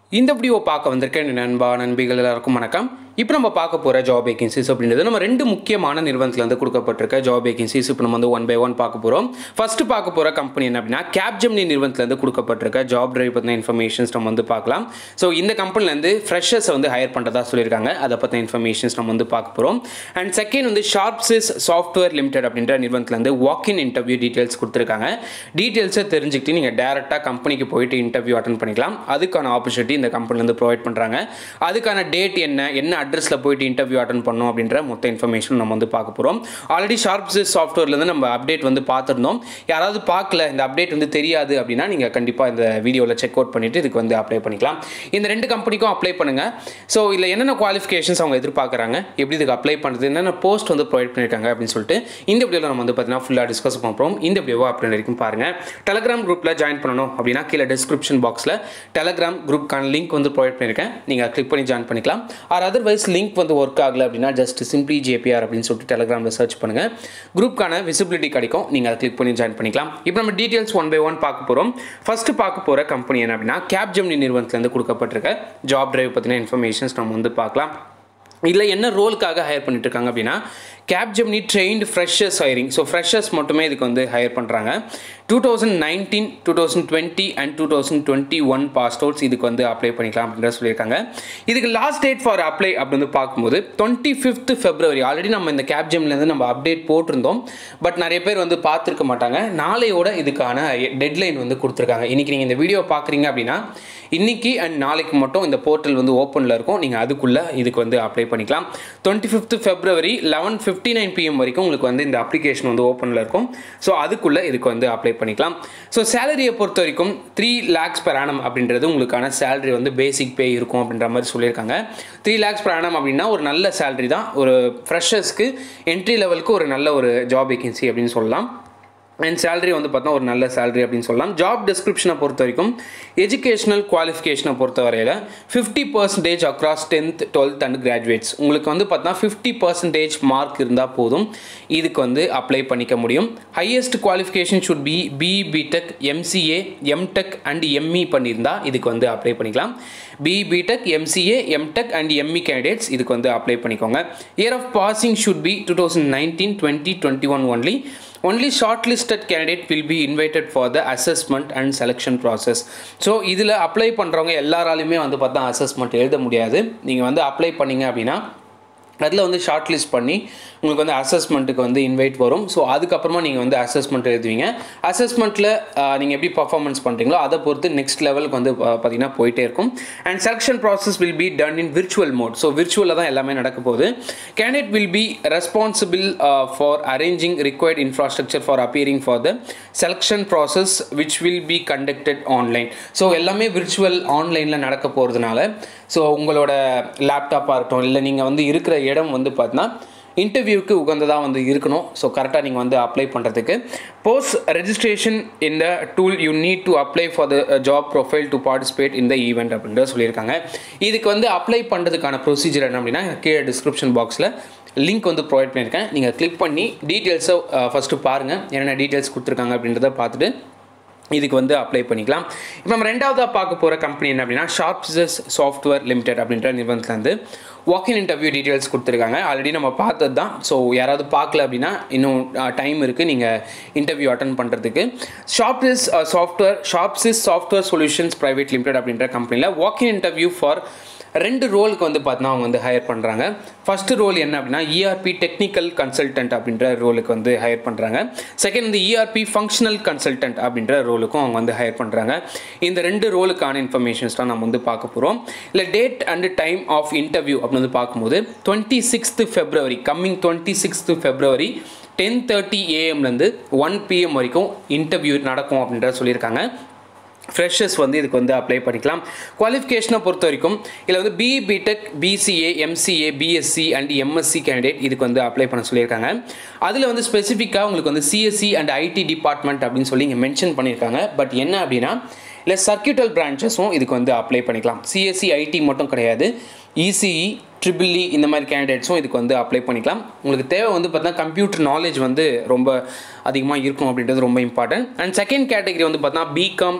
இந்த வீடியோ பார்க்க வந்திருக்கேன் என் நண்பா நண்பிகள் எல்லாருக்கும் வணக்கம் இப்போ நம்ம பார்க்க போகிற ஜாப் வேகன்சிஸ் அப்படின்றது நம்ம ரெண்டு முக்கியமான நிறுவனத்துலேருந்து கொடுக்கப்பட்டிருக்க ஜாப் வேகன்சிஸ் இப்போ நம்ம வந்து ஒன் பை ஒன் பார்க்க போகிறோம் ஃபஸ்ட்டு பார்க்க போகிற கம்பெனி என்ன அப்படின்னா கேப்ஜெம்னி நிறுவனத்துலேருந்து கொடுக்கப்பட்டிருக்க ஜாப் டிரைவ் பற்றின இன்ஃபர்மேஷன்ஸ் நம்ம வந்து பார்க்கலாம் ஸோ இந்த கம்பெனிலேருந்து ஃப்ரெஷர்ஸை வந்து ஹையர் பண்ணுறதா சொல்லியிருக்காங்க அதை பற்றின இன்ஃபர்மேஷன்ஸ் நம்ம வந்து பார்க்க போகிறோம் அண்ட் செகண்ட் வந்து ஷார்ப்ஸிஸ் சாஃப்ட்வேர் லிமிடெட் அப்படின்ற நிறுவனத்துலேருந்து வாக்கின் இன்டர்வியூ டீட்டெயில்ஸ் கொடுத்துருக்காங்க டீட்டெயில்ஸை தெரிஞ்சுக்கிட்டு நீங்கள் டேரெக்டாக கம்பெனிக்கு போயிட்டு இன்டர்வியூ அட்டன் பண்ணிக்கலாம் அதுக்கான ஆப்பர்ச்சுனிட்டி இந்த கம்பெனிலேருந்து ப்ரொவைட் பண்ணுறாங்க அதுக்கான டேட் என்ன என்ன அட்ரஸில் போயிட்டு இன்டர்வியூ அட்டன் பண்ணணும் அப்படின்ற மொத்த இன்ஃபர்மேஷன் நம்ம வந்து பார்க்க போகிறோம் ஆல்ரெடி ஷார்ப்ஸிஸ் சாஃப்ட்வேர்லேருந்து நம்ம அப்டேட் வந்து பார்த்துருந்தோம் யாராவது பார்க்கல இந்த அப்டேட் வந்து தெரியாது அப்படின்னா நீங்கள் கண்டிப்பாக இந்த வீடியோவில் செக் அவுட் பண்ணிவிட்டு இதுக்கு வந்து அப்ளை பண்ணிக்கலாம் இந்த ரெண்டு கம்பெனிக்கும் அப்ளை பண்ணுங்கள் ஸோ இதில் என்னென்ன குவாலிஃபிகேஷன்ஸ் அவங்க எதிர்பார்க்குறாங்க எப்படி இதுக்கு அப்ளை பண்ணுறது என்னென்ன போஸ்ட் வந்து ப்ரொவைட் பண்ணியிருக்காங்க அப்படின்னு சொல்லிட்டு இந்த வீடியோவில் நம்ம வந்து பார்த்தீங்கன்னா ஃபுல்லாக டிஸ்கஸ் பண்ணுறோம் இந்த வீடியோவை அப்படி வரைக்கும் பாருங்கள் டெலகிராம் குரூப்பில் ஜாயின் பண்ணணும் அப்படின்னா கீழே டிஸ்கிரிப்ஷன் பாக்ஸில் டெலகிராம் குரூப்க்கான லிங்க் வந்து ப்ரொவைட் பண்ணியிருக்கேன் நீங்கள் கிளிக் பண்ணி ஜாயின் பண்ணிக்கலாம் ஆர் அதர்வைஸ் லிங்க் வந்து ஒர்க் ஆகலை அப்படின்னா ஜஸ்ட் சிம்பிளி ஜேபிஆர் அப்படின்னு சொல்லிட்டு டெலகிராமில் சர்ச் பண்ணுங்கள் குரூப்க்கான விசிபிலிட்டி கிடைக்கும் நீங்கள் அதை கிளிக் பண்ணி ஜாயின் பண்ணிக்கலாம் இப்போ நம்ம டீட்டெயில்ஸ் ஒன் பை ஒன் பார்க்க போகிறோம் ஃபஸ்ட்டு பார்க்க போகிற கம்பெனி என்ன அப்படின்னா கேப் ஜெமினி நிறுவனத்துலேருந்து கொடுக்கப்பட்டிருக்க ஜாப் டிரைவ் பற்றின இன்ஃபர்மேஷன்ஸ் நம்ம வந்து பார்க்கலாம் இதில் என்ன ரோலுக்காக ஹையர் பண்ணிட்டு இருக்காங்க அப்படின்னா Capgemini trained freshers hiring so freshers மட்டுமே இதுக்கு வந்து ஹையர் பண்ணுறாங்க two thousand nineteen two thousand twenty and two thousand twenty one pass outs இதுக்கு வந்து அப்ளை பண்ணிக்கலாம் அப்படின்ற சொல்லியிருக்காங்க இதுக்கு லாஸ்ட் டேட் ஃபார் அப்ளை அப்படின்னு பார்க்கும்போது டுவெண்ட்டி ஃபிஃப்த் ஃபெப்ரவரி ஆல்ரெடி நம்ம இந்த கேப் ஜெம்லேருந்து நம்ம அப்டேட் போட்டிருந்தோம் பட் நிறைய பேர் வந்து பார்த்துருக்க மாட்டாங்க நாளையோட இதுக்கான டெட்லைன் வந்து கொடுத்துருக்காங்க இன்றைக்கி நீங்கள் இந்த வீடியோ பார்க்குறீங்க அப்படின்னா இன்றைக்கி அண்ட் நாளைக்கு மட்டும் இந்த போர்ட்டல் வந்து ஓப்பனில் இருக்கும் நீங்கள் அதுக்குள்ளே இதுக்கு வந்து அப்ளை பண்ணிக்கலாம் twenty fifth February eleven fifty nine PM வரைக்கும் உங்களுக்கு வந்து இந்த அப்ளிகேஷன் வந்து ஓப்பனில் இருக்கும் ஸோ அதுக்குள்ளே இதுக்கு வந்து அப்ளை பண்ணிக்கலாம் ஸோ சேலரியை பொறுத்த வரைக்கும் த்ரீ லேக்ஸ் per annum அப்படின்றது உங்களுக்கான சேலரி வந்து பேசிக் பே இருக்கும் அப்படின்ற மாதிரி சொல்லியிருக்காங்க த்ரீ லேக்ஸ் per annum அப்படின்னா ஒரு நல்ல சேலரி தான் ஒரு ஃப்ரெஷர்ஸ்க்கு என்ட்ரி லெவலுக்கு ஒரு நல்ல ஒரு ஜாப் வேகன்சி அப்படின்னு சொல்லலாம் அண்ட் சேலரி வந்து பார்த்தா ஒரு நல்ல சேலரி அப்படின்னு சொல்லலாம் ஜாப் டிஸ்கிரிப்ஷனை பொறுத்த வரைக்கும் எஜுகேஷனல் குவாலிஃபிகேஷனை பொறுத்த வரையில் fifty percentage across tenth twelfth and graduates உங்களுக்கு வந்து பார்த்தா ஃபிஃப்டி பர்சன்டேஜ் மார்க் இருந்தால் போதும் இதுக்கு வந்து அப்ளை பண்ணிக்க முடியும் highest qualification should be B BTech MCA MTech and ME பண்ணியிருந்தா இதுக்கு வந்து அப்ளை பண்ணிக்கலாம் B BTech MCA MTech and ME candidates இதுக்கு வந்து அப்ளை பண்ணிக்கோங்க year of passing should be two thousand nineteen twenty twenty one only only short listed candidate will be invited for the assessment and selection process so இதில் apply பண்ணுறவங்க எல்லாராலையுமே வந்து பார்த்தா assessment எழுத முடியாது நீங்கள் வந்து அப்ளை பண்ணீங்க அப்படின்னா அதில் வந்து ஷார்ட் லிஸ்ட் பண்ணி உங்களுக்கு வந்து அசஸ்மெண்ட்டுக்கு வந்து இன்வைட் வரும் ஸோ அதுக்கப்புறமா நீங்கள் வந்து அசஸ்மெண்ட் எழுதுவீங்க அசஸ்மெண்ட்டில் நீங்கள் எப்படி பர்ஃபார்மன்ஸ் பண்ணுறீங்களோ அதை பொறுத்து நெக்ஸ்ட் லெவலுக்கு வந்து பா- பார்த்தீங்கன்னா போயிட்டே இருக்கும் and selection process will be done in virtual mode so விர்ச்சுவலில் தான் எல்லாமே நடக்க போகுது candidate will be responsible for arranging required infrastructure for appearing for the selection process which will be conducted online so எல்லாமே விர்ச்சுவல் ஆன்லைனில் நடக்க போகிறதுனால so உங்களோட லேப்டாப்பாக இருக்கட்டும் இல்லை நீங்கள் வந்து இருக்கிற இடம் வந்து பார்த்தீங்கன்னா இன்டர்வியூக்கு உகந்ததாக வந்து இருக்கணும் ஸோ கரெக்டாக நீங்கள் வந்து அப்ளை பண்ணுறதுக்கு போஸ்ட் ரெஜிஸ்ட்ரேஷன் இந்த tool you need to apply for the job profile to participate இந்த ஈவெண்ட் அப்படின்றத சொல்லியிருக்காங்க இதுக்கு வந்து அப்ளை பண்ணுறதுக்கான ப்ரொசீஜர் என்ன அப்படின்னா கீழே டிஸ்கிரிப்ஷன் பாக்ஸில் லிங்க் வந்து ப்ரொவைட் பண்ணியிருக்கேன் நீங்கள் கிளிக் பண்ணி டீட்டெயில்ஸை ஃபஸ்ட்டு பாருங்கள் என்னென்ன டீட்டெயில்ஸ் கொடுத்துருக்காங்க அப்படின்றத பார்த்துட்டு இதுக்கு வந்து அப்ளை பண்ணிக்கலாம் இப்போ நம்ம ரெண்டாவதாக பார்க்க போகிற கம்பெனி என்ன அப்படின்னா ஷார்ப்ஸஸ் சாஃப்ட்வேர் லிமிடெட் அப்படின்ற நிறுவனத்துலேருந்து வாக்கின் இன்டர்வியூ டீட்டெயில்ஸ் கொடுத்துருக்காங்க ஆல்ரெடி நம்ம பார்த்தது தான் ஸோ யாராவது பார்க்கல அப்படின்னா இன்னும் டைம் இருக்குது நீங்கள் இன்டர்வியூ அட்டன் பண்ணுறதுக்கு Shapsys software Shapsys software solutions private limited அப்படின்ற கம்பெனியில் வாக்கின் இன்டர்வியூ ஃபார் ரெண்டு ரோலுக்கு வந்து பார்த்தீங்கன்னா அவங்க வந்து ஹையர் பண்ணுறாங்க ஃபஸ்ட்டு ரோல் என்ன அப்படின்னா இஆர்பி டெக்னிக்கல் கன்சல்டன்ட் அப்படின்ற ரோலுக்கு வந்து ஹையர் பண்ணுறாங்க செகண்ட் வந்து இஆர்பி ஃபங்க்ஷனல் கன்சல்டன்ட் அப்படின்ற ரோலுக்கும் அவங்க வந்து ஹையர் பண்ணுறாங்க இந்த ரெண்டு ரோலுக்கான இன்ஃபர்மேஷன்ஸ் தான் நம்ம வந்து பார்க்க போகிறோம் இல்லை date and time of interview அப்படின்னு வந்து பார்க்கும்போது twenty sixth February coming twenty sixth February ten thirty ஏஎம்லேருந்து ஒன் பிஎம் வரைக்கும் இன்டர்வியூ நடக்கும் அப்படின்ற சொல்லியிருக்காங்க ஃப்ரெஷர்ஸ் வந்து இதுக்கு வந்து அப்ளை பண்ணிக்கலாம் குவாலிஃபிகேஷனை பொறுத்த வரைக்கும் இதில் வந்து BE BTech BCA MCA BSc and MSc candidate இதுக்கு வந்து அப்ளை பண்ண சொல்லியிருக்காங்க அதில் வந்து ஸ்பெசிஃபிக்காக உங்களுக்கு வந்து சிஎஸ்சி அண்ட் ஐடி டிபார்ட்மெண்ட் அப்படின்னு சொல்லி இங்கே மென்ஷன் பண்ணியிருக்காங்க பட் என்ன அப்படின்னா இல்லை சர்க்கியூட்டல் பிரான்ச்சஸும் இதுக்கு வந்து அப்ளை பண்ணிக்கலாம் சிஎஸ்சி ஐடி மட்டும் கிடையாது இசிஇ ட்ரிபிள் இ இந்த மாதிரி கேண்டிடேட்ஸும் இதுக்கு வந்து அப்ளை பண்ணிக்கலாம் உங்களுக்கு தேவை வந்து பார்த்தீங்கன்னா கம்ப்யூட்டர் நாலேஜ் வந்து ரொம்ப அதிகமாக இருக்கும் அப்படின்றது ரொம்ப இம்பார்ட்டன்ட் அண்ட் செகண்ட் கேட்டகரி வந்து பார்த்தீங்கன்னா பிகாம்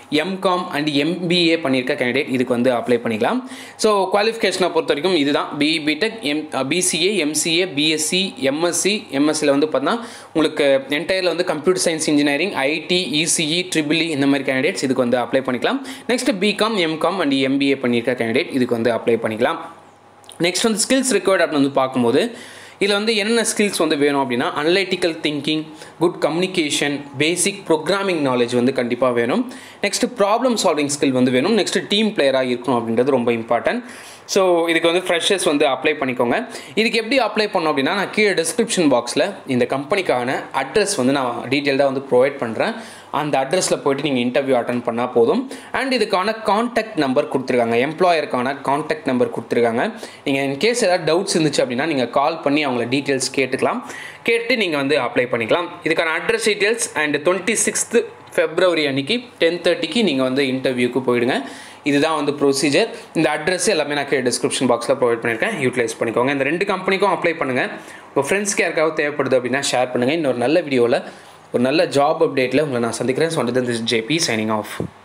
எம்காம் அண்ட் எம்பிஏ பண்ணியிருக்க கேண்டிடேட் இதுக்கு வந்து அப்ளை பண்ணிக்கலாம் ஸோ குவாலிஃபிகேஷனை பொறுத்த வரைக்கும் இதுதான் BE BTech M BCA MCA BSc MSc எம்எஸ்சியில் வந்து பார்த்தீங்கன்னா உங்களுக்கு என்டையரில் வந்து computer science engineering IT ECE triple E இந்த மாதிரி கேண்டிடேட்ஸ் இதுக்கு வந்து அப்ளை பண்ணிக்கலாம் next BCom MCom and MBA பண்ணியிருக்க கேண்டிடேட் இதுக்கு வந்து அப்ளை பண்ணிக்கலாம் நெக்ஸ்ட் வந்து ஸ்கில்ஸ் ரெக்வயர்ட் அப்படின்னு வந்து பார்க்கும்போது இதில் வந்து என்னென்ன ஸ்கில்ஸ் வந்து வேணும் அப்படின்னா analytical thinking good communication basic programming knowledge வந்து கண்டிப்பாக வேணும் நெக்ஸ்ட் ப்ராப்ளம் சால்விங் ஸ்கில் வந்து வேணும் நெக்ஸ்ட் டீம் பிளேயராக இருக்கணும் அப்படின்றது ரொம்ப இம்பார்ட்டன்ட் ஸோ இதுக்கு வந்து ஃப்ரெஷர்ஸ் வந்து அப்ளை பண்ணிக்கோங்க இதுக்கு எப்படி அப்ளை பண்ணோம் அப்படின்னா நான் கீழே டிஸ்கிரிப்ஷன் பாக்ஸில் இந்த கம்பெனிக்கான அட்ரஸ் வந்து நான் டீட்டெயில்டாக வந்து ப்ரொவைட் பண்ணுறேன் அந்த அட்ரஸில் போயிட்டு நீங்கள் இன்டர்வியூ அட்டன் பண்ணால் போதும் அண்ட் இதுக்கான காண்டாக்ட் நம்பர் கொடுத்துருக்காங்க எம்ப்ளாயருக்கான காண்டாக்ட் நம்பர் கொடுத்துருக்காங்க நீங்கள் இன்கேஸ் ஏதாவது டவுட்ஸ் இருந்துச்சு அப்படின்னா நீங்கள் கால் பண்ணி அவங்கள டீட்டெயில்ஸ் கேட்டுக்கலாம் கேட்டு நீங்கள் வந்து அப்ளை பண்ணிக்கலாம் இதுக்கான address details and twenty sixth February அன்னைக்கு டென் தேர்ட்டிக்கு நீங்கள் வந்து இன்டர்வியூக்கு போயிடுங்க இதுதான் வந்து ப்ரொசீஜர் இந்த அட்ரஸ் எல்லாமே நான் கீழே டிஸ்கிரிப்ஷன் பாக்ஸில் ப்ரொவைட் பண்ணியிருக்கேன் யூட்டிலைஸ் பண்ணிக்கோங்க இந்த ரெண்டு கம்பெனிக்கும் அப்ளை பண்ணுங்கள் உங்கள் ஃப்ரெண்ட்ஸ்க்கு யாருக்காவது தேவைப்படுது அப்படின்னா ஷேர் பண்ணுங்கள் இன்னொரு நல்ல வீடியோவில் ஒரு நல்ல ஜாப் அப்டேட்டில் உங்களை நான் சந்திக்கிறேன் so this JP signing of